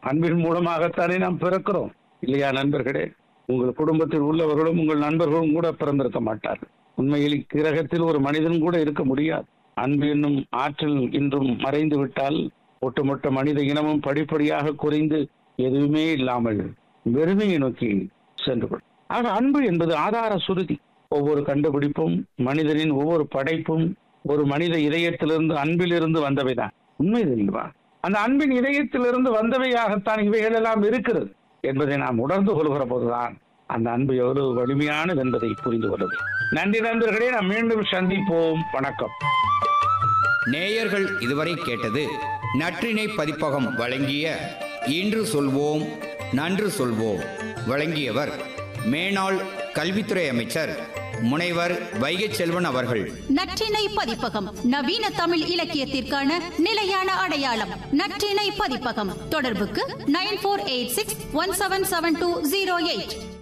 அன்பின் மூலமாகத்தானே நாம் பிறக்கிறோம் இல்லையா நண்பர்களே உங்கள் குடும்பத்தில் உள்ளவர்களும் உங்கள் நண்பர்களும் கூட பிறந்திருக்க மாட்டார்கள் உண்மையில் கிரகத்தில் ஒரு மனிதன் கூட இருக்க முடியாது அன்பு என்னும் ஆற்றல் இன்றும் மறைந்து விட்டால் ஒட்டுமொத்த மனித இனமும் படிப்படியாக குறைந்து எதுவுமே இல்லாமல் வெறுமையை நோக்கி சென்று விடும். ஆக அன்பு என்பது ஆதார சுருதி ஒவ்வொரு கண்டுபிடிப்பும் மனிதனின் ஒவ்வொரு படைப்பும் ஒரு மனித இதயத்திலிருந்து அன்பிலிருந்து வந்தவைதான் உண்மை இல்லைவா அந்த அன்பின் இதயத்திலிருந்து வந்தவையாகத்தான் இவைகள் எல்லாம் இருக்கிறது என்பதை நாம் உணர்ந்து கொள்கிற போதுதான் அந்த அன்பு எவ்வளவு வலிமையானது என்பதை புரிந்து கொள்வது நன்றி நண்பர்களே நாம் மீண்டும் சந்திப்போம் வணக்கம் நேயர்கள் இதுவரை கேட்டது நற்றினை பதிப்பகம் வழங்கிய இன்று சொல்வோம் நன்று சொல்வோம் வழங்கியவர் மேனாள் கல்வித்துறை அமைச்சர் முனைவர் வைகை செல்வன் அவர்கள் நற்றினை பதிப்பகம் நவீன தமிழ் இலக்கியத்திற்கான நிலையான அடையாளம் நற்றினை பதிப்பகம் தொடர்புக்கு nine four eight six one seven seven two zero eight